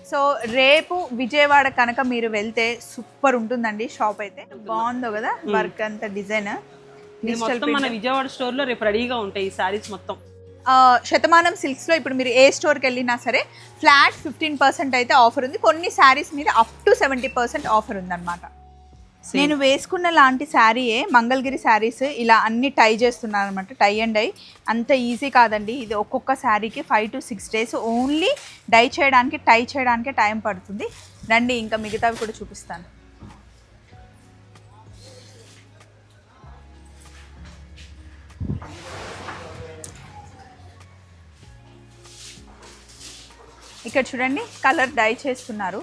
So రేపు విజయవాడ కనుక మీరు వెళ్తే సూపర్ ఉంటుందండి షాప్ అయితే బాగుందో కదా వర్క్ అంత డిజైన్ ఇది మొత్తం మన విజయవాడ స్టోర్ లో రేపు రెడీగా ఉంటాయి ఈ సారీస్ మొత్తం శతమానం సిల్క్స్లో ఇప్పుడు మీరు ఏ స్టోర్కి వెళ్ళినా సరే ఫ్లాట్ ఫిఫ్టీన్ పర్సెంట్ అయితే ఆఫర్ ఉంది కొన్ని శారీస్ మీద up to seventy percent offer ఉందన్నమాట నేను వేసుకున్న లాంటి శారీయే మంగళగిరి శారీస్ ఇలా అన్ని టై చేస్తున్నాను అనమాట టై అండ్ డై అంత ఈజీ కాదండి ఇది ఒక్కొక్క శారీకి five to six days only dye చేయడానికి టై చేయడానికే టైం పడుతుంది రండి ఇంకా మిగతావి కూడా చూపిస్తాను ఇక్కడ చూడండి కలర్ డై చేస్తున్నారు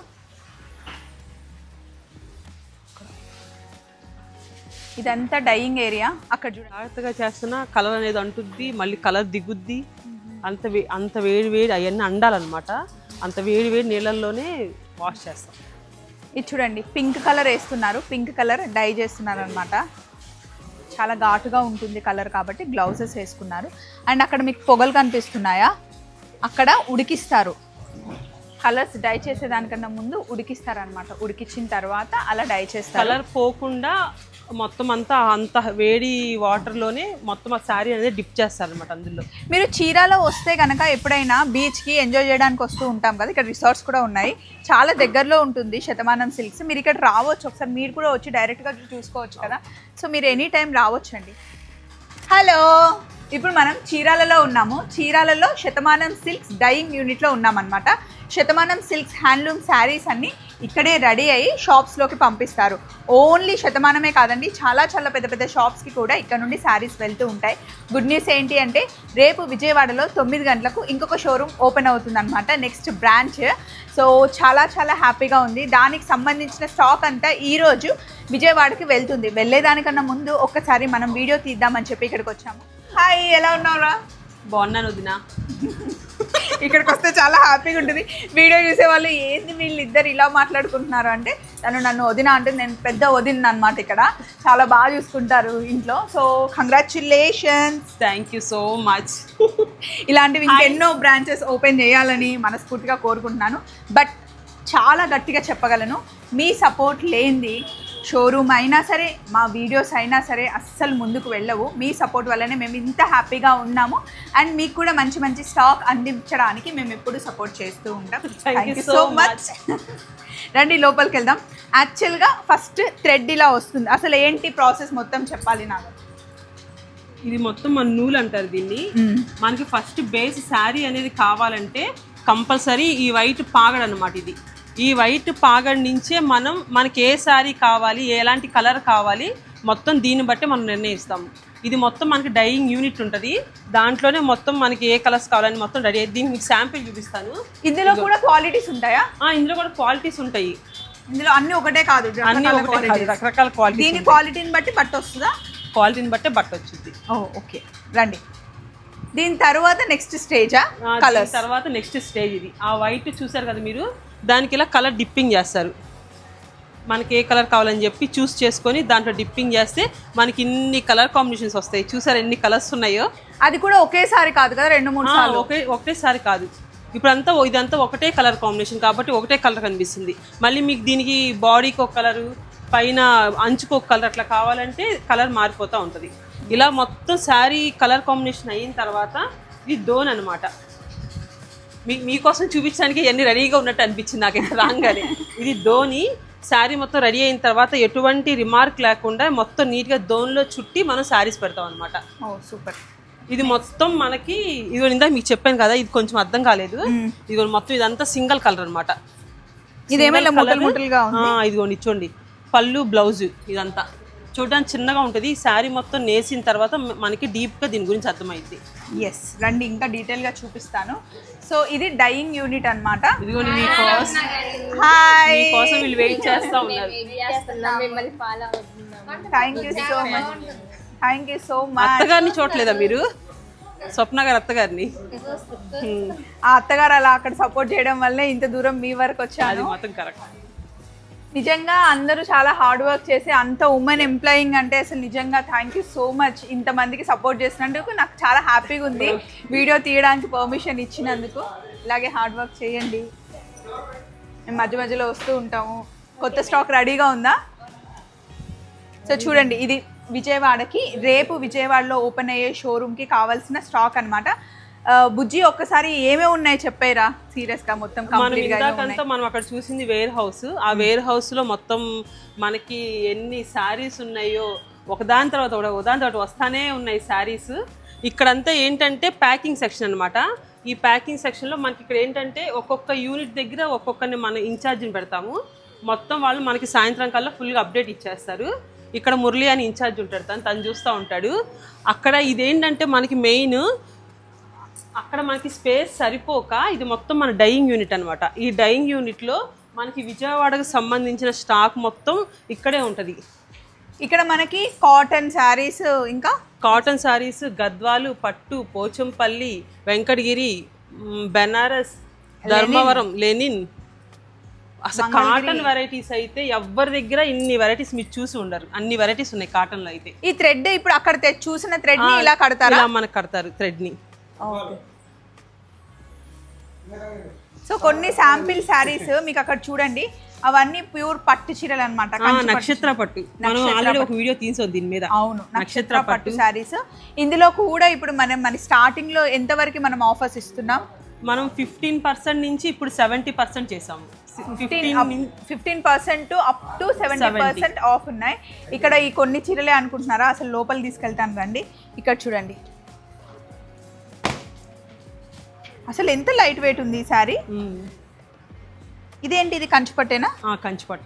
ఇదంతా డైయింగ్ ఏరియా అక్కడ చూడండి జాగ్రత్తగా చేస్తున్నా కలర్ అనేది అంటుద్ది మళ్ళీ కలర్ దిగుద్ది అంత వే అంత వేడి వేడి అవన్నీ అండాలన్నమాట అంత వేడి వేడి నీళ్ళల్లోనే వాష్ చేస్తాం ఇది చూడండి పింక్ కలర్ వేస్తున్నారు పింక్ కలర్ డై చేస్తున్నారు అనమాట చాలా ఘాటుగా ఉంటుంది కలర్ కాబట్టి గ్లౌజెస్ వేసుకున్నారు అండ్ అక్కడ మీకు పొగలు కనిపిస్తున్నాయా అక్కడ ఉడికిస్తారు కలర్స్ డై చేసేదానికన్నా ముందు ఉడికిస్తారు అనమాట ఉడికించిన తర్వాత అలా డై చేస్తారు కలర్ పోకుండా మొత్తం అంతా అంత వేడి వాటర్లోనే మొత్తం ఆ శారీ అనేది డిప్ చేస్తారనమాట అందులో మీరు చీరాలో వస్తే కనుక ఎప్పుడైనా బీచ్కి ఎంజాయ్ చేయడానికి వస్తూ ఉంటాం కదా ఇక్కడ రిసార్ట్స్ కూడా ఉన్నాయి చాలా దగ్గరలో ఉంటుంది శతమానం సిల్క్స్ మీరు ఇక్కడ రావచ్చు ఒకసారి మీరు కూడా వచ్చి డైరెక్ట్గా చూసుకోవచ్చు కదా సో మీరు ఎనీ టైం రావచ్చండి హలో ఇప్పుడు మనం చీరాలలో ఉన్నాము చీరాలలో శతమానం సిల్క్స్ డైయింగ్ యూనిట్లో ఉన్నామన్నమాట శతమానం సిల్క్స్ హ్యాండ్లూమ్ శారీస్ అన్ని ఇక్కడే రెడీ అయ్యి షాప్స్లోకి పంపిస్తారు ఓన్లీ శతమానమే కాదండి చాలా చాలా పెద్ద పెద్ద షాప్స్కి కూడా ఇక్కడ నుండి శారీస్ వెళ్తూ ఉంటాయి గుడ్ న్యూస్ ఏంటి అంటే రేపు విజయవాడలో తొమ్మిది గంటలకు ఇంకొక షోరూమ్ ఓపెన్ అవుతుందన్నమాట నెక్స్ట్ బ్రాంచ్ సో చాలా చాలా హ్యాపీగా ఉంది దానికి సంబంధించిన స్టాక్ అంతా ఈరోజు విజయవాడకి వెళ్తుంది వెళ్ళేదానికన్నా ముందు ఒక్కసారి మనం వీడియో తీద్దామని చెప్పి ఇక్కడికి వచ్చాము హాయ్ ఎలా ఉన్నావురా బాగున్నాను వదిన ఇక్కడికి వస్తే చాలా హ్యాపీగా ఉంటుంది వీడియో చూసే వాళ్ళు ఏంది వీళ్ళు ఇద్దరు ఇలా మాట్లాడుకుంటున్నారు అంటే తను నన్ను వదిన అంటే నేను పెద్ద వదిన అనమాట ఇక్కడ చాలా బాగా చూసుకుంటారు ఇంట్లో so congratulations thank you so much ఇలాంటివి ఇంకెన్నో బ్రాంచెస్ ఓపెన్ చేయాలని మనస్ఫూర్తిగా కోరుకుంటున్నాను బట్ చాలా గట్టిగా చెప్పగలను మీ సపోర్ట్ లేనిది షోరూమ్ అయినా సరే మా వీడియోస్ అయినా సరే అస్సలు ముందుకు వెళ్ళవు మీ సపోర్ట్ వల్లనే మేము ఇంత హ్యాపీగా ఉన్నాము అండ్ మీకు కూడా మంచి మంచి స్టాక్ అందించడానికి మేము ఎప్పుడు సపోర్ట్ చేస్తూ ఉంటాం Thank you thank you so so much రండి లోపలికి వెళ్దాం యాక్చువల్గా ఫస్ట్ థ్రెడ్ ఇలా వస్తుంది అసలు ఏంటి ప్రాసెస్ మొత్తం చెప్పాలి నాకు ఇది మొత్తం మన నూలు అంటారు దీన్ని మనకి ఫస్ట్ బేస్ శారీ అనేది కావాలంటే కంపల్సరీ ఈ వైట్ పాగడ్ అనమాట ఇది ఈ వైట్ పాగడ్ నుంచే మనం మనకి ఏ శారీ కావాలి ఎలాంటి కలర్ కావాలి మొత్తం దీన్ని బట్టి మనం నిర్ణయిస్తాము ఇది మొత్తం మనకి డైయింగ్ యూనిట్ ఉంటుంది దాంట్లోనే మొత్తం మనకి ఏ కలర్స్ కావాలని మొత్తం రెడీ దీనికి మీకు శాంపిల్ చూపిస్తాను ఇందులో కూడా క్వాలిటీస్ ఉంటాయా ఆ, ఇందులో కూడా క్వాలిటీస్ ఉంటాయి ఇందులో అన్ని ఒకటే కాదు అన్ని రకరకాల ఒకటే కాదు, qualities. రకరకాల క్వాలిటీ దీని క్వాలిటీని బట్టి బట్ట వస్తుందా క్వాలిటీని బట్టే బట్ట వచ్చింది ఓ ఓకే రండి దీని తర్వాత నెక్స్ట్ స్టేజా ఆ, కలర్స్ దీని తర్వాత నెక్స్ట్ స్టేజ్ ఇది ఆ వైట్ చూసారు కదా మీరు దానికి ఇలా కలర్ డిప్పింగ్ చేస్తారు మనకి ఏ కలర్ కావాలని చెప్పి చూస్ చేసుకొని దాంట్లో డిప్పింగ్ చేస్తే మనకి ఇన్ని కలర్ కాంబినేషన్స్ వస్తాయి చూసారు ఎన్ని కలర్స్ ఉన్నాయో అది కూడా ఒకేసారి కాదు కదా రెండు మూడు ఆ, సార్లు ఒకే ఒకటేసారి కాదు ఇప్పుడంతా ఇదంతా ఒకటే కలర్ కాంబినేషన్ కాబట్టి ఒకటే కలర్ కనిపిస్తుంది మళ్ళీ మీకు దీనికి బాడీకి ఒక కలరు పైన అంచుకు ఒక కలర్ అట్లా కావాలంటే కలర్ మారిపోతూ ఉంటుంది ఇలా మొత్తం శారీ కలర్ కాంబినేషన్ అయిన తర్వాత ఇది దోన్ అనమాట మీ మీకోసం చూపించడానికి ఇవన్నీ రెడీగా ఉన్నట్టు అనిపించింది నాకు రాగానే ఇది ధోని శారీ మొత్తం రెడీ అయిన తర్వాత ఎటువంటి రిమార్క్ లేకుండా మొత్తం నీట్గా దోన్లో చుట్టి మనం శారీస్ పెడతాం అనమాట ఓ సూపర్ ఇది మొత్తం మనకి ఇది ఇందాక మీకు చెప్పాను కదా ఇది కొంచెం అర్థం కాలేదు ఇది మొత్తం ఇదంతా సింగిల్ కలర్ అనమాట ఇదేమైనా ముట్టలు ముట్టలుగా ఉంది ఇదిగోండి ఇచ్చోండి పళ్ళు బ్లౌజ్ ఇదంతా చూడడానికి చిన్నగా ఉంటుంది ఈ శారీ మొత్తం నేసిన తర్వాత మ- మనకి డీప్గా దీని గురించి అర్థమైంది ఎస్ రండి ఇంకా డీటెయిల్ గా చూపిస్తాను సో ఇది డైయింగ్ యూనిట్ అన్నమాట ఇదిగోండి మీకోసం హాయ్ మీకోసం వీళ్ళు వెయిట్ చేస్తా ఉన్నారు మిమ్మల్ని ఫాలో అవుతున్నాం thank you so much thank you so much అత్తగారిని చూడలేదా మీరు స్వప్న గారు అత్తగారిని హ్మ్. ఆ అత్తగారు అలా అక్కడ సపోర్ట్ చేయడం వల్లే ఇంత దూరం మీ వరకు అది వచ్చాను మాత్రం కరెక్ట్ నిజంగా అందరూ చాలా హార్డ్ వర్క్ చేసి అంత ఉమెన్ ఎంప్లాయింగ్ అంటే అసలు నిజంగా థ్యాంక్ యూ సో మచ్ ఇంతమందికి సపోర్ట్ చేసినందుకు నాకు చాలా హ్యాపీగా ఉంది వీడియో తీయడానికి పర్మిషన్ ఇచ్చినందుకు ఇలాగే హార్డ్ వర్క్ చేయండి మేము మధ్య మధ్యలో వస్తూ ఉంటాము కొత్త స్టాక్ రెడీగా ఉందా సో చూడండి ఇది విజయవాడకి రేపు విజయవాడలో ఓపెన్ అయ్యే షోరూమ్కి కావాల్సిన స్టాక్ అనమాట బుజ్జి ఒక్కసారి ఏమేమి ఉన్నాయి చెప్పారా సీరియస్గా మొత్తం మనం కంప్లీట్ గా ఏమేమి ఉన్నాయి? ఇందాకంతా మనం అక్కడ చూసింది వేర్ హౌస్ ఆ వేర్ హౌస్ లో మొత్తం మనకి ఎన్ని శారీస్ ఉన్నాయో ఒకదాని తర్వాత ఒకటి ఒకదాని తర్వాత వస్తానే ఉన్నాయి శారీస్ ఇక్కడంతా ఏంటంటే ప్యాకింగ్ సెక్షన్ అన్నమాట ఈ ప్యాకింగ్ సెక్షన్లో మనకి ఇక్కడ ఏంటంటే ఒక్కొక్క యూనిట్ దగ్గర ఒక్కొక్కరిని మన ఇన్ఛార్జిని పెడతాము మొత్తం వాళ్ళు మనకి సాయంత్రం కల్లా ఫుల్గా అప్డేట్ ఇచ్చేస్తారు ఇక్కడ మురళి అని ఇన్ఛార్జ్ ఉంటాడు తను తను చూస్తూ ఉంటాడు అక్కడ ఇదేంటంటే మనకి మెయిన్ అక్కడ మనకి స్పేస్ సరిపోక ఇది మొత్తం మన డైయింగ్ యూనిట్ అన్నమాట ఈ డైయింగ్ యూనిట్లో మనకి విజయవాడకు సంబంధించిన స్టాక్ మొత్తం ఇక్కడే ఉంటుంది ఇక్కడ మనకి కాటన్ శారీస్ ఇంకా కాటన్ శారీస్ గద్వాలు పట్టు పోచంపల్లి వెంకటగిరి మ్, బెనారస్ ధర్మవరం లెనిన్ అసలు కాటన్ వెరైటీస్ అయితే ఎవరి దగ్గర ఇన్ని వెరైటీస్ మీరు చూసి ఉండరు అన్ని వెరైటీస్ ఉన్నాయి కాటన్లో అయితే ఈ థ్రెడ్ ఇప్పుడు అక్కడ తె- చూసిన థ్రెడ్ ని ఇలా కడతారా ఇలా మనకు కడతారు థ్రెడ్ని సో కొన్ని శాంపిల్ శారీస్ మీకు అక్కడ చూడండి అవన్నీ ప్యూర్ పట్టు చీరలు అనమాట నక్షత్ర పట్టు మనం ఆల్రెడీ ఒక వీడియో తీసాం దీని మీద అవును నక్షత్ర పట్టు శారీస్ ఇందులో కూడా ఇప్పుడు మనం మన స్టార్టింగ్ లో ఎంత వరకు మనం ఆఫర్స్ ఇస్తున్నాం మనం ఫిఫ్టీన్ పర్సెంట్ నుంచి ఇప్పుడు సెవెంటీ పర్సెంట్ చేసాము fifteen fifteen percent up to seventy percent off ఉన్నాయి ఇక్కడ ఈ కొన్ని చీరలే అనుకుంటున్నారా అసలు లోపల తీసుకెళ్తాను రండి ఇక్కడ చూడండి అసలు ఎంత లైట్ వెయిట్ ఉంది ఈ శారీ ఇదేంటి ఇది కంచిపట్టేనా కంచి పట్టు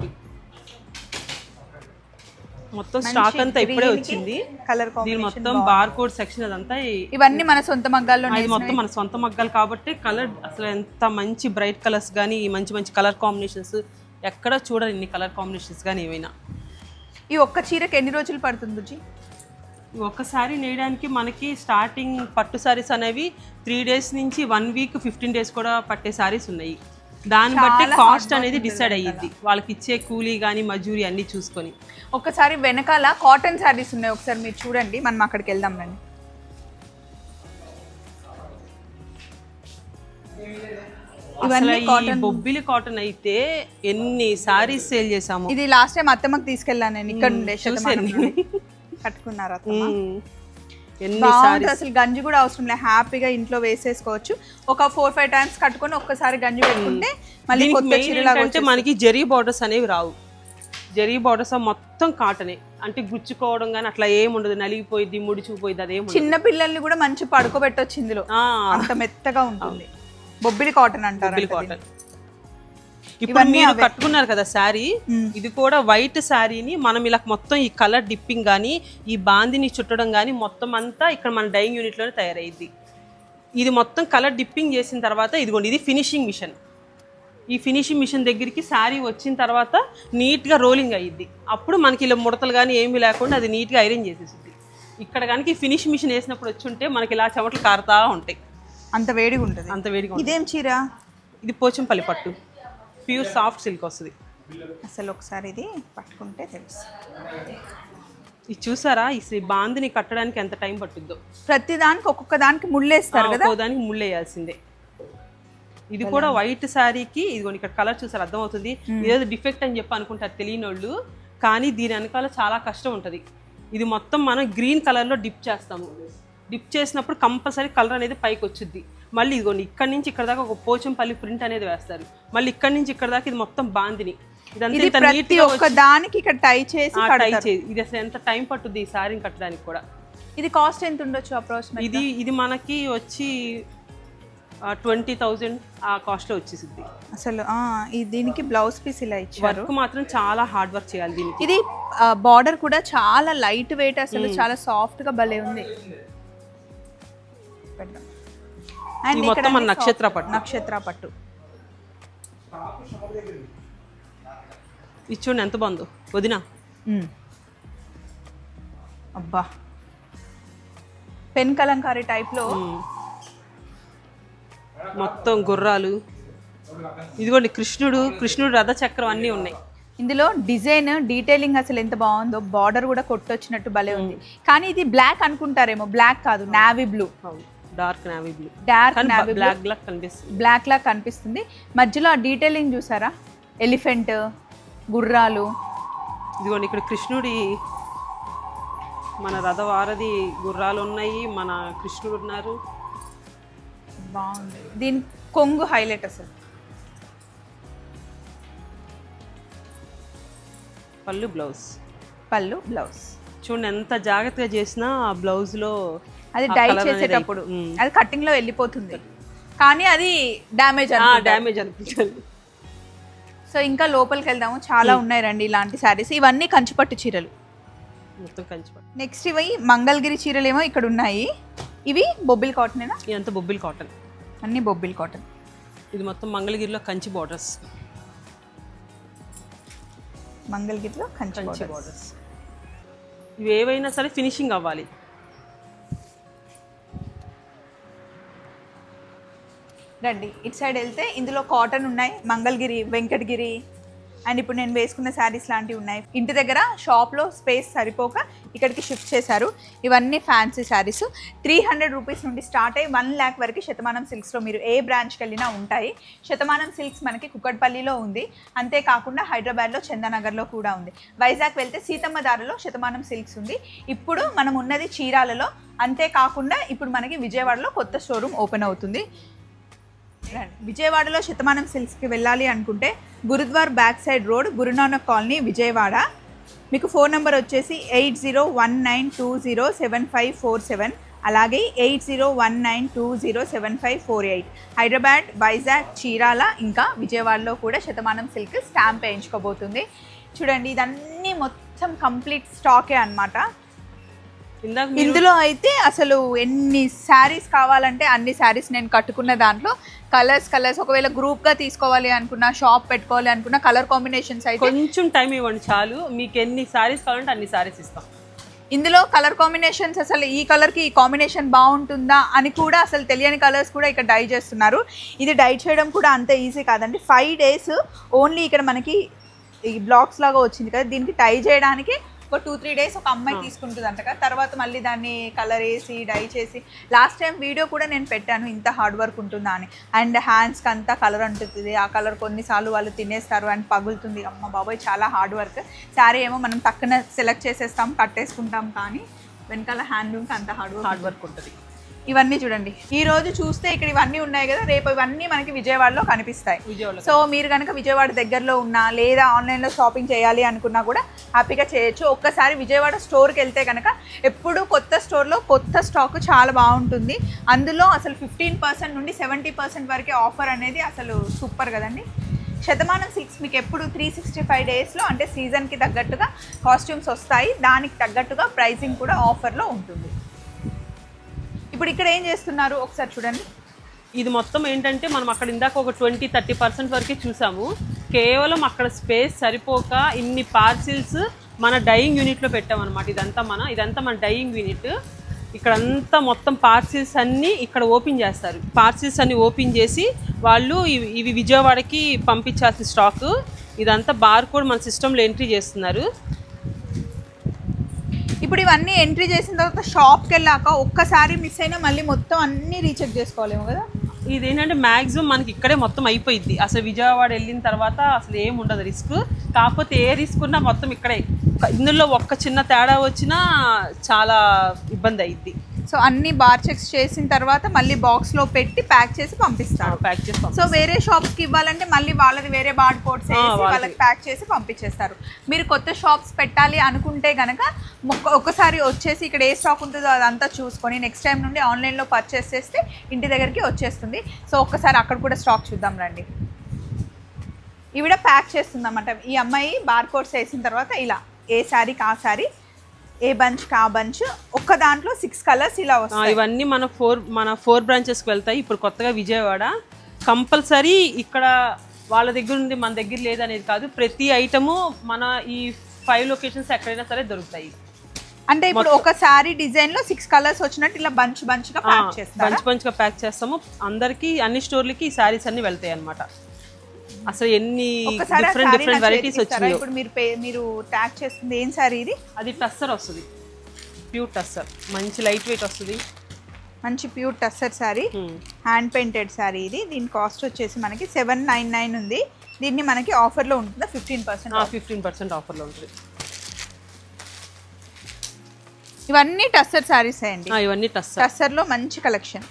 మొత్తం స్టాక్ అంతా ఇప్పుడే వచ్చింది కలర్ దీని మొత్తం బార్ కోడ్ సెక్షన్ అదంతా ఈ- ఇవన్నీ మన సొంత మగ్గాల్లో ఇది మొత్తం మన సొంత మగ్గాలు కాబట్టి కలర్ అసలు ఎంత మంచి బ్రైట్ కలర్స్ కానీ మంచి మంచి కలర్ కాంబినేషన్స్ ఎక్కడ చూడరు ఇన్ని కలర్ కాంబినేషన్స్ కానీ ఏమైనా ఈ ఒక్క చీరకి ఎన్ని రోజులు పడుతుంది బుజ్జి ఈ ఒక్క శారీ నేయడానికి మనకి స్టార్టింగ్ పట్టు శారీస్ అనేవి త్రీ డేస్ నుంచి వన్ వీక్ ఫిఫ్టీన్ డేస్ కూడా పట్టే శారీస్ ఉన్నాయి దాన్ని బట్టి కాస్ట్ అనేది డిసైడ్ అయ్యిద్ది వాళ్ళకి ఇచ్చే కూలీ కానీ మజూరి అన్నీ చూసుకొని ఒక్కసారి వెనకాల కాటన్ శారీస్ ఉన్నాయి ఒకసారి మీరు చూడండి మనం అక్కడికి వెళ్దాం రండి అసలు ఈ బొబ్బిలి కాటన్ అయితే ఎన్ని సారీస్ సేల్ చేసాము ఇది లాస్ట్ టైం అత్తమ్మకి తీసుకెళ్ళాను నేను ఇక్కడ నుండే చూసాను శతమానం నేను. కట్టుకున్నారు అత్తమ్మ మ్మ్. ఎన్ని బాగుంటుంది అసలు గంజి కూడా అవసరం లేదు హ్యాపీగా ఇంట్లో వేసేసుకోవచ్చు ఒక ఫోర్ ఫైవ్ టైమ్స్ కట్టుకొని ఒక్కసారి గంజి పెట్టుకుంటే మళ్ళీ దీనికి కొత్త మెయిన్ చీరలాగా ఏంటంటే మనకి జరీ బార్డర్స్ అనేవి రావు జరీ బార్డర్స్ మొత్తం కాటనే అంటే గుచ్చుకోవడం కానీ అట్లా ఏం ఉండదు నలిగిపోయింది ముడిచిపోయింది అదేం ఉండదు చిన్న పిల్లల్ని కూడా మంచి పడుకోబెట్టొచ్చు ఇందులో ఆ, అంత మెత్తగా ఉంటుంది బొబ్బిలి కాటన్ అంటారు బొబ్బిలి కాటన్ ఇప్పుడు మీరు కట్టుకున్నారు కదా శారీ ఇది కూడా వైట్ శారీని మనం ఇలా మొత్తం ఈ కలర్ డిప్పింగ్ కానీ ఈ బాందిని చుట్టడం కానీ మొత్తం అంతా ఇక్కడ మన డైయింగ్ యూనిట్లోనే తయారయ్యింది ఇది మొత్తం కలర్ డిప్పింగ్ చేసిన తర్వాత ఇదిగోండి ఇది ఫినిషింగ్ మిషన్ ఈ ఫినిషింగ్ మిషన్ దగ్గరికి శారీ వచ్చిన తర్వాత నీట్గా రోలింగ్ అయ్యిద్ది అప్పుడు మనకి ఇలా ముడతలు కానీ ఏమీ లేకుండా అది నీట్గా ఐరన్ చేసేసింది ఇక్కడ కనుక ఈ ఫినిష్ మిషన్ వేసినప్పుడు వచ్చి ఉంటే మనకి ఇలా చెమటలు కారుతా ఉంటాయి అంత వేడిగా ఉంటుంది అంత వేడిగా ఉంటుంది. ఇదేం చీర ఇది పోచంపల్లి పట్టు ప్యూర్ సాఫ్ట్ సిల్క్ వస్తుంది అసలు ఒకసారి ఇది పట్టుకుంటే తెలుసు ఇది చూసారా ఈ శ్రీ బాందిని కట్టడానికి ఎంత టైం పట్టుద్దో ప్రతి దానికి ఒక్కొక్క దానికి ముళ్ళేస్తారు కదా ఒక్కో దానికి ముళ్ళేయాల్సిందే ఇది కూడా వైట్ శారీకి ఇదిగోండి ఇక్కడ కలర్ చూసారు అర్థమవుతుంది ఇదేదో డిఫెక్ట్ అని చెప్పి అనుకుంటారు తెలియని వాళ్ళు కానీ దీని వెనకాల చాలా కష్టం ఉంటుంది ఇది మొత్తం మనం గ్రీన్ కలర్లో డిప్ చేస్తాము డిప్ చేసినప్పుడు కంపల్సరీ కలర్ అనేది పైకి వచ్చుద్ది మళ్ళీ ఇదిగోండి ఇక్కడ నుంచి ఇక్కడ దాకా ఒక పోచంపల్లి ప్రింట్ అనేది వేస్తారు మళ్ళీ ఇక్కడ నుంచి ఇక్కడ దాకా ఇది మొత్తం బాందిని ఇదంతా ఇది ఇంత ప్రతి నీట్గా ఒక్క దానికి ఇక్కడ టై చేసి టై కడతారు చేయి ఇది అసలు ఎంత టైం పట్టుద్ది ఈ శారీని కట్టడానికి కూడా ఇది కాస్ట్ ఎంత ఉండొచ్చు అప్రాక్సిమేట్ ఇది ఇది మనకి వచ్చి ట్వంటీ థౌజండ్ ఆ కాస్ట్లో వచ్చేసింది అసలు ఆ, ఈ దీనికి బ్లౌజ్ పీస్ ఇలా ఇచ్చారు వర్క్ మాత్రం చాలా హార్డ్ వర్క్ చేయాలి దీనికి ఇది బార్డర్ కూడా చాలా లైట్ వెయిట్ అసలు చాలా సాఫ్ట్ గా భలే ఉంది పెడదాం. And ఇది ఇక్కడ మొత్తం మన అన్ని నక్షత్ర soft- పట్టు. నక్షత్ర పట్టు ఇది చూడండి ఎంత బాగుందో వదిన మ్మ్. అబ్బా పెన్ కలంకారీ టైప్ లో మొత్తం గుర్రాలు ఇదిగోండి కృష్ణుడు కృష్ణుడు రథ చక్రం అన్నీ ఉన్నాయి ఇందులో డిజైన్ డీటెయిలింగ్ అసలు ఎంత బాగుందో బార్డర్ కూడా కొట్టొచ్చినట్టు భలే ఉంది కానీ ఇది బ్లాక్ అనుకుంటారేమో బ్లాక్ కాదు navy blue dark navy blue dark కానీ నావీ బ్లాక్ బ్లాక్ కనిపిస్తుంది బ్లాక్ లా కనిపిస్తుంది మధ్యలో ఆ డీటెయిలింగ్ చూసారా ఎలిఫెంట్ గుర్రాలు ఇదిగోండి ఇక్కడ కృష్ణుడి మన రథవారధి గుర్రాలు ఉన్నాయి మన కృష్ణుడు ఉన్నారు బాగుంది దీని కొంగు హైలైట్ అసలు పళ్ళు బ్లౌజ్ పళ్ళు బ్లౌజ్ చూడండి ఎంత జాగ్రత్తగా చేసినా ఆ బ్లౌజ్ లో అది ఆ డై colour అనేది చేసేటప్పుడు అయిపో- మ్మ్. అది కటింగ్ లో వెళ్ళిపోతుంది కానీ అది డ్యామేజ్ ఆ అనుకుంటా. డ్యామేజ్ అనిపించాలి సో ఇంకా లోపలికి వెళ్దాము చాలా ఉన్నాయి రండి ఇలాంటి శారీస్ ఇవన్నీ కంచిపట్టు చీరలు మొత్తం కంచిపట్టు నెక్స్ట్ ఇవి మంగళగిరి చీరలు ఏమో ఇక్కడ ఉన్నాయి ఇవి బొబ్బిల్ కాటనేనా ఇదంతా బొబ్బిల్ కాటన్ అన్ని బొబ్బిల్ కాటన్ ఇది మొత్తం మంగళగిరిలో కంచి బార్డర్స్ మంగళగిరిలో కంచి కంచి borders. బార్డర్స్ ఇవి ఏవైనా సరే ఫినిషింగ్ అవ్వాలి రండి ఇటు సైడ్ వెళ్తే ఇందులో కాటన్ ఉన్నాయి మంగళగిరి వెంకటగిరి అండ్ ఇప్పుడు నేను వేసుకున్న శారీస్ లాంటివి ఉన్నాయి ఇంటి దగ్గర షాప్లో స్పేస్ సరిపోక ఇక్కడికి షిఫ్ట్ చేశారు ఇవన్నీ fancy sarees three hundred rupees నుండి స్టార్ట్ అయ్యి వన్ ల్యాక్ వరకు శతమానం సిల్క్స్లో మీరు ఏ బ్రాంచ్కి వెళ్ళినా ఉంటాయి శతమానం సిల్క్స్ మనకి కుక్కట్పల్లిలో ఉంది అంతేకాకుండా హైదరాబాద్లో చందానగర్లో కూడా ఉంది వైజాగ్ వెళ్తే సీతమ్మ దారిలో శతమానం సిల్క్స్ ఉంది ఇప్పుడు మనం ఉన్నది చీరాలలో అంతేకాకుండా ఇప్పుడు మనకి విజయవాడలో కొత్త షోరూమ్ ఓపెన్ అవుతుంది రండి. విజయవాడలో శతమానం సిల్క్స్కి వెళ్ళాలి అనుకుంటే Gurudwar back side road Gurunanak colony Vijayawada మీకు ఫోన్ నెంబర్ వచ్చేసి eight zero one nine two zero seven five four seven అలాగే eight zero one nine two zero seven five four eight Hyderabad Vizag Chirala ఇంకా విజయవాడలో కూడా శతమానం సిల్క్ స్టాంప్ వేయించుకోబోతుంది చూడండి ఇదన్నీ మొత్తం కంప్లీట్ స్టాకే అన్నమాట ఇందాక మీరు ఇందులో అయితే అసలు ఎన్ని శారీస్ కావాలంటే అన్ని శారీస్ నేను కట్టుకున్న దాంట్లో కలర్స్ కలర్స్ ఒకవేళ గ్రూప్ గా తీసుకోవాలి అనుకున్నా షాప్ పెట్టుకోవాలి అనుకున్నా కలర్ కాంబినేషన్స్ అయితే కొంచెం టైం ఇవ్వండి చాలు మీకు ఎన్ని సారీస్ కావాలంటే అన్ని సారీస్ ఇస్తాం ఇందులో కలర్ కాంబినేషన్స్ అసలు ఈ కలర్ కి ఈ కాంబినేషన్ బాగుంటుందా అని కూడా అసలు తెలియని కలర్స్ కూడా ఇక్కడ డై చేస్తున్నారు ఇది డై చేయడం కూడా అంత ఈజీ కాదండి ఫైవ్ డేస్ ఓన్లీ ఇక్కడ మనకి ఈ బ్లాక్స్ లాగా వచ్చింది కదా దీనికి టై చేయడానికి ఒక టూ త్రీ డేస్ ఒక అమ్మాయి తీసుకుంటుంది అంట కదా తర్వాత మళ్ళీ దాన్ని కలర్ వేసి డై చేసి లాస్ట్ టైం వీడియో కూడా నేను పెట్టాను ఇంత హార్డ్ వర్క్ ఉంటుందా అని అండ్ హ్యాండ్స్కి అంతా కలర్ అంటుంది ఆ కలర్ కొన్నిసార్లు వాళ్ళు తినేస్తారు అండ్ పగులుతుంది అమ్మ బాబాయ్ చాలా హార్డ్ వర్క్ శారీ ఏమో మనం టక్కున సెలెక్ట్ చేసేస్తాం కట్టేసుకుంటాం కానీ వెనకాల హ్యాండ్లూమ్కి అంత హార్డ్ వర్క్ హార్డ్ వర్క్ ఉంటుంది ఇవన్నీ చూడండి ఈ రోజు చూస్తే ఇక్కడ ఇవన్నీ ఉన్నాయి కదా రేపు ఇవన్నీ మనకి విజయవాడలో కనిపిస్తాయి విజయవాడలో సో మీరు కనుక విజయవాడ దగ్గరలో ఉన్నా లేదా ఆన్లైన్లో షాపింగ్ చేయాలి అనుకున్నా కూడా హ్యాపీగా చేయొచ్చు ఒక్కసారి విజయవాడ స్టోర్కి వెళ్తే కనుక ఎప్పుడు కొత్త స్టోర్లో కొత్త స్టాక్ చాలా బాగుంటుంది అందులో అసలు ఫిఫ్టీన్ పర్సెంట్ నుండి సెవెంటీ పర్సెంట్ వరకే ఆఫర్ అనేది అసలు సూపర్ కదండి శతమానం సిక్స్ మీకు ఎప్పుడు త్రీ సిక్స్టీ ఫైవ్ డేస్లో అంటే సీజన్కి తగ్గట్టుగా కాస్ట్యూమ్స్ వస్తాయి దానికి తగ్గట్టుగా ప్రైసింగ్ కూడా ఆఫర్లో ఉంటుంది ఇప్పుడు ఇక్కడ ఏం చేస్తున్నారు ఒకసారి చూడండి ఇది మొత్తం ఏంటంటే మనం అక్కడ ఇందాక ఒక ట్వంటీ థర్టీ పర్సెంట్ వరకే చూసాము కేవలం అక్కడ స్పేస్ సరిపోక ఇన్ని పార్సిల్స్ మన డైయింగ్ యూనిట్లో పెట్టామన్నమాట ఇదంతా మన ఇదంతా మన డైయింగ్ యూనిట్ ఇక్కడంతా మొత్తం పార్సిల్స్ అన్నీ ఇక్కడ ఓపెన్ చేస్తారు పార్సిల్స్ అన్ని ఓపెన్ చేసి వాళ్ళు ఇవి ఇవి విజయవాడకి పంపించాల్సిన స్టాక్ ఇదంతా బార్ కోడ్ మన సిస్టంలో ఎంట్రీ చేస్తున్నారు ఇప్పుడు ఇవన్నీ ఎంట్రీ చేసిన తర్వాత షాప్కి వెళ్ళాక ఒక్కసారి మిస్ అయినా మళ్ళీ మొత్తం అన్నీ రీచెక్ చేసుకోలేము కదా ఇదేంటంటే మ్యాక్సిమం మనకి ఇక్కడే మొత్తం అయిపోయింది అసలు విజయవాడ వెళ్ళిన తర్వాత అసలు ఏం ఉండదు రిస్క్ కాకపోతే ఏ రిస్క్ ఉన్నా మొత్తం ఇక్కడే ఇందులో ఒక్క చిన్న తేడా వచ్చినా చాలా ఇబ్బంది అయింది సో అన్ని బార్ చెక్స్ చేసిన తర్వాత మళ్ళీ బాక్స్లో పెట్టి ప్యాక్ చేసి పంపిస్తారు ప్యాక్ చేసి పంపి- సో వేరే షాప్స్కి ఇవ్వాలంటే మళ్ళీ వాళ్ళది వేరే బార్డ్ కోడ్స్ వేసి వాళ్ళది. వాళ్ళకి ప్యాక్ చేసి పంపించేస్తారు మీరు కొత్త షాప్స్ పెట్టాలి అనుకుంటే గనక మొక్క- ఒక్కసారి వచ్చేసి ఇక్కడ ఏ స్టాక్ ఉంటుందో అదంతా చూసుకొని నెక్స్ట్ టైం నుండి ఆన్లైన్లో పర్చేస్ చేస్తే ఇంటి దగ్గరికి వచ్చేస్తుంది సో ఒక్కసారి అక్కడ కూడా స్టాక్ చూద్దాం రండి ఈవిడ ప్యాక్ చేస్తుందన్నమాట ఈ అమ్మాయి బార్ కోడ్స్ వేసిన తర్వాత ఇలా ఏ శారీకి ఆ శారీ ఏ బంచ్కి ఆ బంచ్ ఒక్క దాంట్లో సిక్స్ కలర్స్ ఇలా ఆ, వస్తాయి ఇవన్నీ మన ఫోర్ మన ఫోర్ బ్రాంచెస్కి వెళ్తాయి ఇప్పుడు కొత్తగా విజయవాడ కంపల్సరీ ఇక్కడ వాళ్ళ దగ్గర ఉంది మన దగ్గర లేదనేది కాదు ప్రతి ఐటము మన ఈ ఫైవ్ లొకేషన్స్ ఎక్కడైనా సరే దొరుకుతాయి అంటే ఇప్పుడు ఒక శారీ డిజైన్ లో సిక్స్ కలర్స్ వచ్చినట్టు ఇలా బంచ్ బంచ్ గా ప్యాక్ చేస్తారు బంచ్ బంచ్గా ప్యాక్ చేస్తాము అందరికీ అన్ని స్టోర్లకి ఈ శారీస్ అన్ని వెళ్తాయి అన్నమాట అసలు ఎన్ని ఒక్కసారి ఆ డిఫరెంట్ శారీ డిఫరెంట్ నాకు వెరైటీస్ చేతికి ఇస్తారా? వచ్చినాయో ఇప్పుడు మీరు పే- మీరు ట్యాగ్ చేస్తుంది ఏం శారీ ఇది అది టస్సర్ వస్తుంది ప్యూర్ టస్సర్ మంచి లైట్ వెయిట్ వస్తుంది మంచి pure tussar saree um. Hand painted saree ఇది దీని కాస్ట్ వచ్చేసి మనకి సెవెన్ నైన్ నైన్ ఉంది దీన్ని మనకి ఆఫర్లో ఉంటుందా ఫిఫ్టీన్ పర్సెంట్ ఫిఫ్టీన్ పర్సెంట్ ఆఫర్లో ఉంటుంది ఇవన్నీ టస్సర్ శారీస్ అండి ఆ, ఇవన్నీ టస్ టస్సర్లో మంచి కలెక్షన్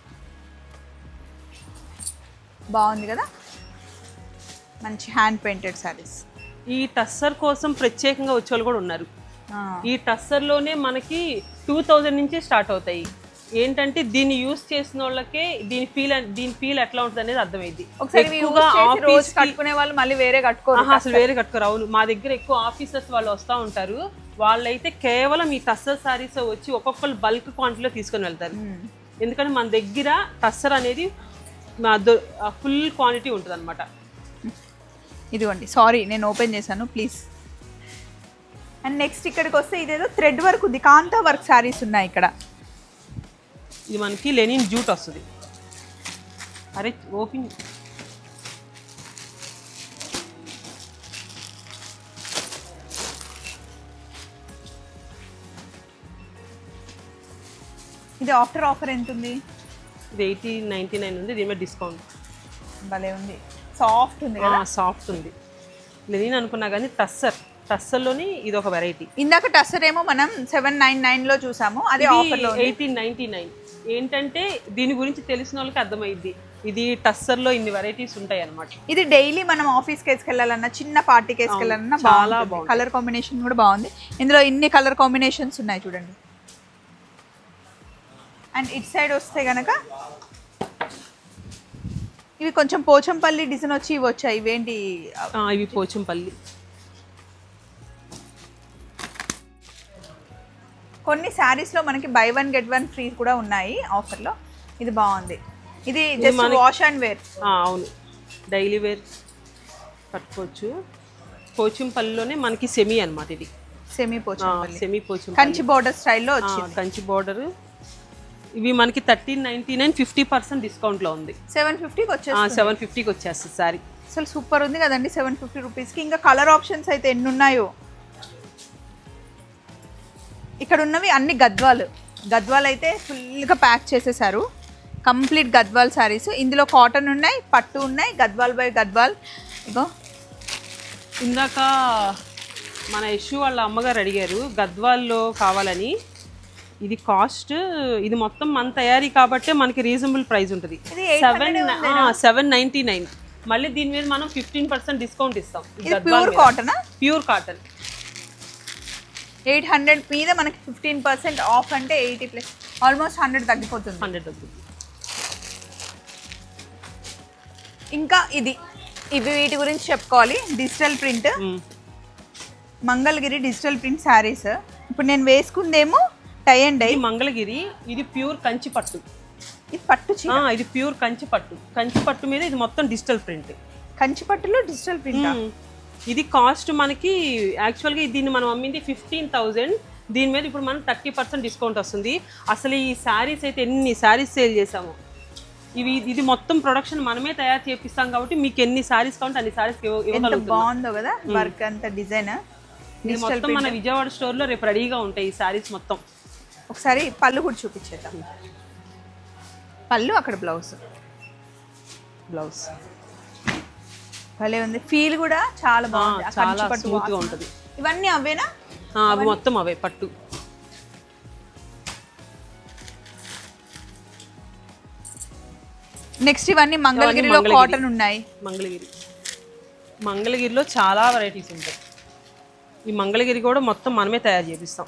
బాగుంది కదా మంచి హ్యాండ్ పెయింటెడ్ శారీస్ ఈ టస్సర్ కోసం ప్రత్యేకంగా వచ్చే వాళ్ళు కూడా ఉన్నారు ఈ టస్సర్లోనే మనకి టూ థౌజండ్ నుంచి స్టార్ట్ అవుతాయి ఏంటంటే దీన్ని యూస్ చేసిన వాళ్ళకే దీని ఫీల్ దీని ఫీల్ ఎట్లా ఉంటుంది అనేది అర్థమైంది ఒకసారి ఇవి use చేసి రోజు కట్టుకునే వాళ్ళు మళ్ళీ వేరే కట్టుకోరు ఆహా, అసలు వేరే కట్టుకోరు అవును మా దగ్గర ఎక్కువ ఆఫీసర్స్ వాళ్ళు వస్తూ ఉంటారు వాళ్ళైతే కేవలం ఈ టస్సర్ సారీస్ వచ్చి ఒక్కొక్కరు బల్క్ క్వాంటిటీలో తీసుకొని వెళ్తారు ఎందుకంటే మన దగ్గర టస్సర్ అనేది ఫుల్ క్వాంటిటీ ఉంటుంది అనమాట ఇదిగోండి సారీ నేను ఓపెన్ చేశాను ప్లీజ్ అండ్ నెక్స్ట్ ఇక్కడికి వస్తే ఇదేదో థ్రెడ్ వర్క్ ఉంది కాంతా వర్క్ శారీస్ ఉన్నాయి ఇక్కడ ఇది మనకి లెనిన్ జూట్ వస్తుంది అరే ఓపెన్ ఇది ఆఫ్టర్ ఆఫర్ ఎంత ఉంది ఇది ఎయిటీ నైంటీ నైన్ ఉంది దీని మీద డిస్కౌంట్ భలే ఉంది సాఫ్ట్ ఉంది కదా సాఫ్ట్ ఉంది లెనిన్ అనుకున్నా కానీ టస్సర్ టస్సర్లోని ఇది ఒక వెరైటీ ఇందాక టస్సర్ ఏమో మనం సెవెన్ నైన్ నైన్ లో చూసాము అది ఆఫర్లో ఉంది ఎయిటీన్ నైన్టీ నైన్ ఏంటంటే దీని గురించి తెలిసిన వాళ్ళకి అర్థమైద్ది ఇది టస్సర్లో ఇన్ని వెరైటీస్ ఉంటాయి అన్నమాట ఇది డైలీ మనం ఆఫీస్కి వేసుకెళ్ళాలన్నా చిన్న పార్టీకి వేసుకెళ్ళాలన్నా చాలా బాగుంది కలర్ కాంబినేషన్ కూడా బాగుంది ఇందులో ఇన్ని కలర్ కాంబినేషన్స్ ఉన్నాయి చూడండి అండ్ ఇట్ సైడ్ వస్తే గనక ఇవి కొంచెం పోచంపల్లి డిజైన్ వచ్చి ఇవి వచ్చాయి ఇవేంటి ఆ, ఇవి పోచంపల్లి కొన్ని శారీస్ లో మనకి buy one get one free కూడా ఉన్నాయి ఆఫర్ లో ఇది బాగుంది ఇది జస్ట్ వాష్ అండ్ వేర్ ఆ, అవును డైలీ వేర్ కట్టుకోవచ్చు పోచంపల్లిలోనే మనకి సెమీ అన్నమాట ఇది semi Pochampally semi Pochampally Kanchi border స్టైల్లో ఆ, వచ్చింది కంచి బార్డర్ ఇవి మనకి thirteen ninety nine fifty percent డిస్కౌంట్లో ఉంది సెవెన్ ఫిఫ్టీకి వచ్చేస్తుంది సెవెన్ ఫిఫ్టీకి వచ్చేస్తుంది సారీ అసలు సూపర్ ఉంది కదండి సెవెన్ ఫిఫ్టీ రూపీస్కి ఇంకా కలర్ ఆప్షన్స్ అయితే ఎన్ని ఉన్నాయో ఇక్కడ ఉన్నవి అన్ని గద్వాలు గద్వాలు అయితే ఫుల్గా ప్యాక్ చేసేసారు కంప్లీట్ గద్వాల్ శారీస్ ఇందులో కాటన్ ఉన్నాయి పట్టు ఉన్నాయి గద్వాల్ బై గద్వాల్ ఇగో ఇందాక మన యశు వాళ్ళ అమ్మగారు అడిగారు గద్వాల్లో కావాలని ఇది కాస్ట్ ఇది మొత్తం మన తయారీ కాబట్టే మనకి రీజనబుల్ ప్రైస్ ఉంటుంది ఇది సెవెన్ సెవెన్ నైంటీ నైన్ మళ్ళీ దీని మీద మనం ఫిఫ్టీన్ పర్సెంట్ డిస్కౌంట్ ఇస్తాం ఇది ప్యూర్ కాటనా ప్యూర్ కాటన్ ఎయిట్ హండ్రెడ్ మీద మనకి ఫిఫ్టీన్ పర్సెంట్ ఆఫ్ అంటే ఎయిటీ ప్లస్ ఆల్మోస్ట్ హండ్రెడ్ తగ్గిపోతుంది హండ్రెడ్ అవుతుంది ఇంకా ఇది ఇవి వీటి గురించి చెప్పుకోవాలి digital print hmm. Mangalagiri digital print sarees ఇప్పుడు నేను వేసుకుందేమో టై అండ్ డై ఇది మంగళగిరి ఇది ప్యూర్ కంచి పట్టు ఇది పట్టు చీర ఆ, ఇది ప్యూర్ కంచి పట్టు కంచి పట్టు మీద ఇది మొత్తం డిజిటల్ ప్రింట్ కంచి పట్టులో డిజిటల్ ప్రింట్ ఇది కాస్ట్ మనకి యాక్చువల్గా దీన్ని మనం అమ్మింది ఫిఫ్టీన్ థౌజండ్ దీని మీద ఇప్పుడు మనం థర్టీ పర్సెంట్ డిస్కౌంట్ వస్తుంది అసలు ఈ శారీస్ అయితే ఎన్ని శారీస్ సేల్ చేసాము ఇవి ఇది మొత్తం ప్రొడక్షన్ మనమే తయారు చేపిస్తాం కాబట్టి మీకు ఎన్ని శారీస్ కావాలంటే అన్ని శారీస్ ఎంత ఇవ్వగలుగుతాం బాగుందో కదా వర్క్ అంత డిజైన్ ఇది మొత్తం మన విజయవాడ స్టోర్లో రేపు రెడీగా ఉంటాయి ఈ శారీస్ మొత్తం ఒకసారి పళ్ళు కూడా చూపించేద్దాం పళ్ళు అక్కడ బ్లౌజ్ బ్లౌజ్ భలే ఉంది ఫీల్ కూడా చాలా బాగుంది ఆ చాలా కంచి పట్టు స్మూత్గా వాసన. ఉంటుంది ఇవన్నీ అవేనా అవి మొత్తం అవే పట్టు నెక్స్ట్ ఇవన్నీ మంగళగిరిలో మంగళగిరి. కాటన్ ఉన్నాయి మంగళగిరి మంగళగిరిలో చాలా వెరైటీస్ ఉంటాయి ఈ మంగళగిరి కూడా మొత్తం మనమే తయారు చేపిస్తాం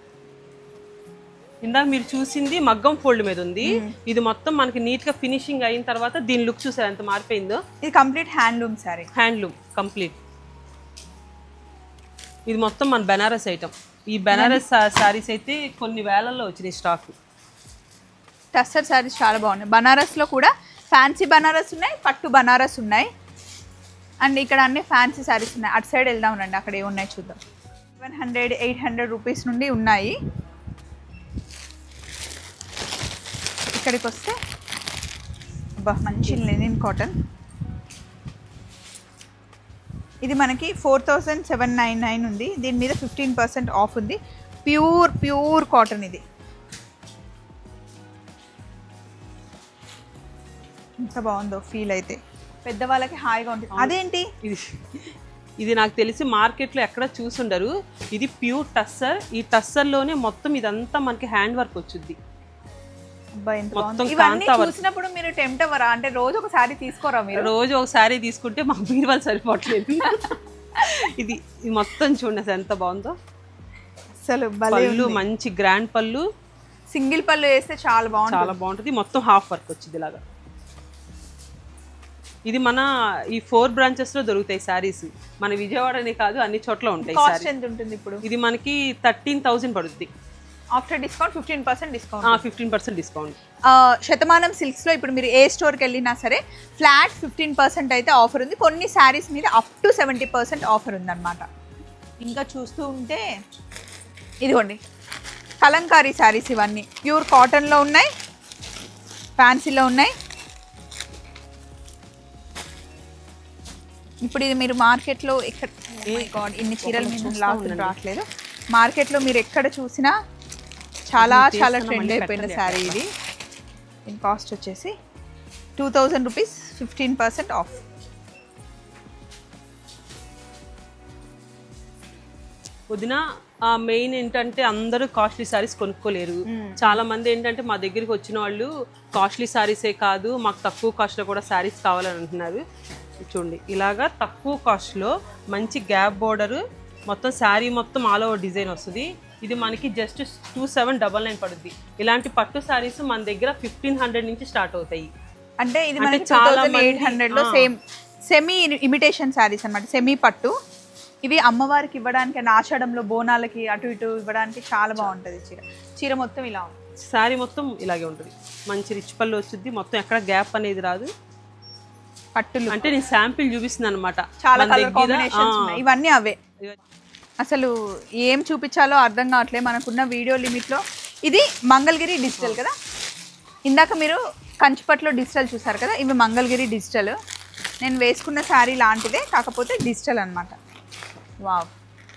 ఇందాక మీరు చూసింది మగ్గం ఫోల్డ్ మీద ఉంది ఇది మొత్తం మనకి నీట్ గా ఫినిషింగ్ అయిన తర్వాత దీని లుక్ చూసారు ఎంత మారిపోయిందో ఇది complete handloom saree handloom complete ఇది మొత్తం మన బెనారస్ ఐటమ్ ఈ బెనారస్ శారీస్ అయితే కొన్ని వేలల్లో వచ్చినాయి స్టాక్ టస్టర్ శారీస్ చాలా బాగున్నాయి బనారస్లో కూడా ఫ్యాన్సీ బనారస్ ఉన్నాయి పట్టు బనారస్ ఉన్నాయి అండ్ ఇక్కడ అన్ని ఫ్యాన్సీ శారీస్ ఉన్నాయి అటు సైడ్ వెళ్దాం రండి అక్కడ ఏమున్నాయి చూద్దాం seven hundred eight hundred rupees నుండి ఉన్నాయి ఇక్కడికి వస్తే అబ్బా మంచి లెనిన్ కాటన్ ఇది మనకి four thousand seven nine nine ఉంది దీని మీద ఫిఫ్టీన్ పర్సెంట్ ఆఫ్ ఉంది ప్యూర్ ప్యూర్ కాటన్ ఇది ఎంత బాగుందో ఫీల్ అయితే పెద్దవాళ్ళకి హాయిగా ఉంటుంది అదేంటి ఇది ఇది నాకు తెలిసి మార్కెట్లో ఎక్కడ చూసుండరు ఇది ప్యూర్ టస్సర్ ఈ టస్సర్లోనే మొత్తం ఇదంతా మనకి హ్యాండ్ వర్క్ వచ్చింది అబ్బా ఎంత మొత్తం బాగుంది ఇవన్నీ కాంతా వర్క్. చూసినప్పుడు మీరు టెంప్ట్ అవ్వరా అంటే రోజు ఒకసారి తీసుకోరా మీరు రోజు ఒక శారీ తీసుకుంటే మాకు బీరువాలు సరిపోవట్లేదు ఇది ఇది మొత్తం చూడండి అసలు ఎంత బాగుందో అసలు భలే పళ్ళు మంచి గ్రాండ్ పళ్ళు సింగిల్ పళ్ళు వేస్తే చాలా బాగుంటుంది చాలా బాగుంటుంది మొత్తం హాఫ్ వర్క్ వచ్చింది ఇలాగా ఇది మన ఈ ఫోర్ బ్రాంచెస్ లో దొరుకుతాయి శారీస్ మన విజయవాడనే కాదు అన్ని చోట్ల ఉంటాయి కాస్ట్ శారీ ఎంత ఉంటుంది ఇప్పుడు ఇది మనకి థర్టీన్ థౌసండ్ పడుద్ది after discount fifteen percent discount fifteen percent discount Shatamanam సిల్క్స్లో ఇప్పుడు మీరు ఏ స్టోర్కి వెళ్ళినా సరే ఫ్లాట్ ఫిఫ్టీన్ పర్సెంట్ అయితే ఆఫర్ ఉంది కొన్ని శారీస్ మీద up to seventy percent offer ఉందన్నమాట ఇంకా చూస్తూ ఉంటే ఇదిగోండి కలంకారీ శారీస్ ఇవన్నీ ప్యూర్ కాటన్లో ఉన్నాయి ఫ్యాన్సీలో ఉన్నాయి ఇప్పుడు ఇది మీరు మార్కెట్లో ఎక్కడ Oh my God, ఇన్ని చీరల మీద లాగుతుంది రావట్లేదు మార్కెట్లో మీరు ఎక్కడ చూసినా చాలా చాలా ట్రెండ్ అయిపోయిన శారీ ఇది దీని కాస్ట్ వచ్చేసి two thousand rupees fifteen percent off వదిన మెయిన్ ఏంటంటే అందరూ కాస్ట్లీ సారీస్ కొనుక్కోలేరు చాలా మంది ఏంటంటే మా దగ్గరికి వచ్చిన వాళ్ళు కాస్ట్లీ సారీసే కాదు మాకు తక్కువ కాస్ట్లో కూడా సారీస్ కావాలని అంటున్నారు చూడండి ఇలాగా తక్కువ కాస్ట్లో మంచి గ్యాప్ బోర్డర్ మొత్తం శారీ మొత్తం ఆల్ ఓవర్ డిజైన్ వస్తుంది ఇది మనకి just two seven double nine పడుద్ది ఇలాంటి పట్టు సారీస్ మన దగ్గర ఫిఫ్టీన్ హండ్రెడ్ నుంచి స్టార్ట్ అవుతాయి అంటే ఇది అంటే మనకి చాలా చాలా ఎయిట్ మంది- హండ్రెడ్లో ఆ. సేమ్ సెమీ ఇమిటేషన్ శారీస్ అన్నమాట సెమీ పట్టు ఇవి అమ్మవారికి ఇవ్వడానికి నాచడంలో బోనాలకి అటు ఇటు ఇవ్వడానికి చాలా బాగుంటుంది చీర చీర మొత్తం ఇలా ఉంటుంది శారీ మొత్తం ఇలాగే ఉంటుంది మంచి రిచ్ పళ్ళు వచ్చింది మొత్తం ఎక్కడ గ్యాప్ అనేది రాదు పట్టులు అంటే నేను శాంపిల్ చూపిస్తున్నాను అనమాట చాలా కలర్ కాంబినేషన్స్ ఉన్నాయి ఇవన్నీ అవే అసలు ఏం చూపించాలో అర్థం కావట్లేదు మనకున్న వీడియో లిమిట్లో ఇది మంగళగిరి డిజిటల్ కదా ఇందాక మీరు కంచిపట్లో డిజిటల్ చూసారు కదా ఇవి మంగళగిరి డిజిటల్ నేను వేసుకున్న శారీ లాంటిదే కాకపోతే డిజిటల్ అన్నమాట వావ్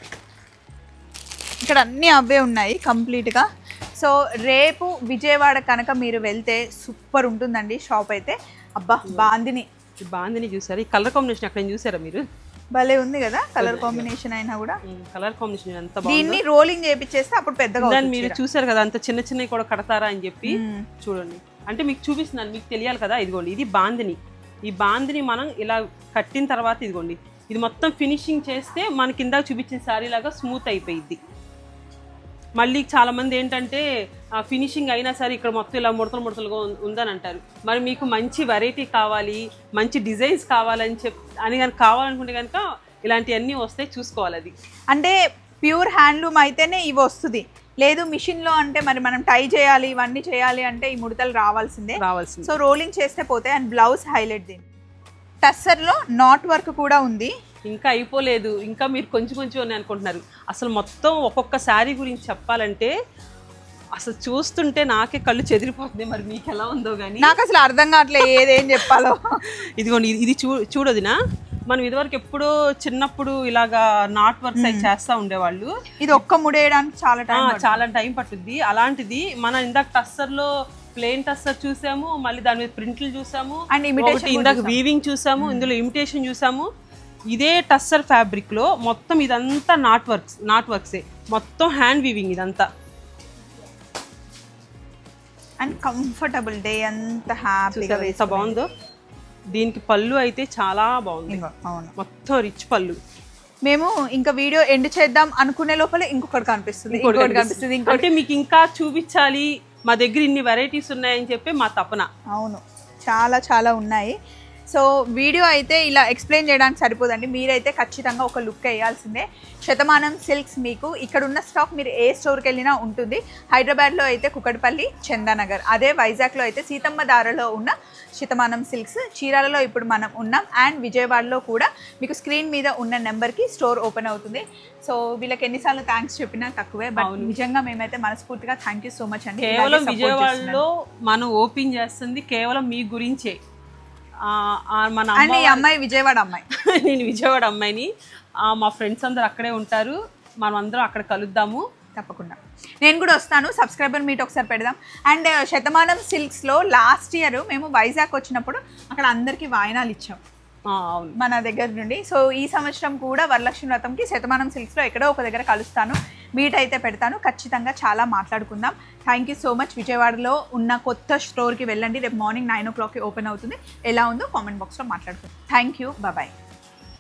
ఇక్కడ అన్నీ అవే ఉన్నాయి కంప్లీట్గా సో రేపు విజయవాడ కనుక మీరు వెళ్తే సూపర్ ఉంటుందండి షాప్ అయితే అబ్బా బాందిని ఈ బాందిని చూసారు ఈ కలర్ కాంబినేషన్ అక్కడ చూసారా మీరు భలే ఉంది కదా కలర్ కాంబినేషన్ అయినా కూడా కలర్ కాంబినేషన్ ఎంత బాగుంది దీన్ని రోలింగ్ చేపించేస్తే అప్పుడు పెద్దగా దాన్ని అవుతుంది మీరు చీర. చూసారు కదా అంత చిన్న చిన్నవి కూడా కడతారా అని చెప్పి మ్మ్. చూడండి అంటే మీకు చూపిస్తున్నాను మీకు తెలియాలి కదా ఇదిగోండి ఇది బాందిని ఈ బాందిని మనం ఇలా కట్టిన తర్వాత ఇదిగోండి ఇది మొత్తం ఫినిషింగ్ చేస్తే మన కింద చూపించిన శారీ లాగా స్మూత్ అయిపోయింది మళ్ళీ చాలా మంది ఏంటంటే ఫినిషింగ్ అయినా సరే ఇక్కడ మొత్తం ఇలా ముడతలు ముడతలుగా ఉం- ఉందని అంటారు మరి మీకు మంచి వెరైటీ కావాలి మంచి డిజైన్స్ కావాలని చెప్ అని కనుక కావాలనుకుంటే కనుక ఇలాంటివన్నీ వస్తే చూసుకోవాలి అది అంటే ప్యూర్ హ్యాండ్లూమ్ అయితేనే ఇవి వస్తుంది లేదు మిషన్ లో అంటే మరి మనం టై చేయాలి ఇవన్నీ చేయాలి అంటే ఈ ముడతలు రావాల్సిందే రావాల్సింది సో రోలింగ్ చేస్తే పోతే అండ్ బ్లౌజ్ హైలైట్ దీని టస్సర్ లో నాట్ వర్క్ కూడా ఉంది ఇంకా అయిపోలేదు ఇంకా మీరు కొంచెం కొంచెం అని అనుకుంటున్నారు అసలు మొత్తం ఒక్కొక్క శారీ గురించి చెప్పాలంటే అసలు చూస్తుంటే నాకే కళ్ళు చెదిరిపోతుంది మరి మీకు ఎలా ఉందో కానీ నాకు అసలు అర్థం కావట్లేదు ఏదేం చెప్పాలో ఇదిగోండి ఇది- ఇది చూ చూడదినా మనం ఇదివరకు ఎప్పుడో చిన్నప్పుడు ఇలాగా నాట్ వర్క్స్ అవి చేస్తూ ఉండేవాళ్ళు ఇది ఒక్క ముడేయడానికి చాలా ఆ, టైం చాలా టైం పట్టుద్ది అలాంటిది మనం ఇందాక టస్సర్ లో ప్లేన్ టస్సర్ చూసాము మళ్ళీ దాని మీద ప్రింట్లు చూసాము And imitation ఒకటి ఇందాక వీవింగ్ చూసాము ఇందులో ఇమిటేషన్ చూసాము ఇదే టస్సర్ ఫ్యాబ్రిక్ లో మొత్తం ఇదంతా నాట్ వర్క్స్ నాట్ వర్క్సే మొత్తం హ్యాండ్ వీవింగ్ ఇదంతా అండ్ కంఫర్టబుల్ డే అంత హ్యాపీగా చూసారా ఎంత బాగుందో దీనికి పళ్ళు అయితే చాలా బాగుంది అవును మొత్తం రిచ్ పళ్ళు మేము ఇంకా వీడియో ఎండ్ చేద్దాం అనుకునే లోపల ఇంకొకటి కనిపిస్తుంది ఇంకోటి ఇంకోటి కనిపిస్తుంది ఇంకోటి అంటే మీకు ఇంకా చూపించాలి మా దగ్గర ఇన్ని వెరైటీస్ ఉన్నాయని చెప్పి మా తపన అవును చాలా చాలా ఉన్నాయి సో వీడియో అయితే ఇలా ఎక్స్ప్లెయిన్ చేయడానికి సరిపోదండి మీరైతే ఖచ్చితంగా ఒక లుక్ వేయాల్సిందే శతమానం సిల్క్స్ మీకు ఇక్కడ ఉన్న స్టాక్ మీరు ఏ స్టోర్కి వెళ్ళినా ఉంటుంది హైదరాబాద్లో అయితే కుకట్పల్లి చందానగర్ అదే వైజాగ్లో అయితే సీతమ్మ దారలో ఉన్న శతమానం సిల్క్స్ చీరాలలో ఇప్పుడు మనం ఉన్నాం అండ్ విజయవాడలో కూడా మీకు స్క్రీన్ మీద ఉన్న నెంబర్కి స్టోర్ ఓపెన్ అవుతుంది సో వీళ్ళకి ఎన్నిసార్లు థ్యాంక్స్ చెప్పినా తక్కువే బట్ నిజంగా మేమైతే మనస్ఫూర్తిగా థ్యాంక్ యూ సో మచ్ అండి ఇలాగే కేవలం support విజయవాడలో మనం ఓపెన్ చేస్తుంది కేవలం మీ గురించే ఆ, ఆ, మన అండ్ అమ్మ ఈ అమ్మాయి విజయవాడ అమ్మాయి నేను విజయవాడ అమ్మాయిని ఆ, మా ఫ్రెండ్స్ అందరు అక్కడే ఉంటారు మనం అందరం అక్కడ కలుద్దాము తప్పకుండా నేను కూడా వస్తాను సబ్స్క్రైబర్ మీట్ ఒకసారి పెడదాం అండ్ శతమానం సిల్క్స్లో లాస్ట్ ఇయర్ మేము వైజాగ్ వచ్చినప్పుడు అక్కడ అందరికీ వాయినాలు ఇచ్చాం ఆ, అవును మన దగ్గర నుండి సో ఈ సంవత్సరం కూడా వరలక్ష్మి వ్రతంకి శతమానం సిల్క్స్లో ఎక్కడో ఒక దగ్గర కలుస్తాను మీట్ అయితే పెడతాను ఖచ్చితంగా చాలా మాట్లాడుకుందాం థ్యాంక్ యూ సో మచ్ విజయవాడలో ఉన్న కొత్త స్టోర్కి వెళ్ళండి రేపు మార్నింగ్ నైన్ ఓ క్లాక్కి ఓపెన్ అవుతుంది ఎలా ఉందో కామెంట్ బాక్స్లో మాట్లాడుకుందాం థ్యాంక్ యూ బాయ్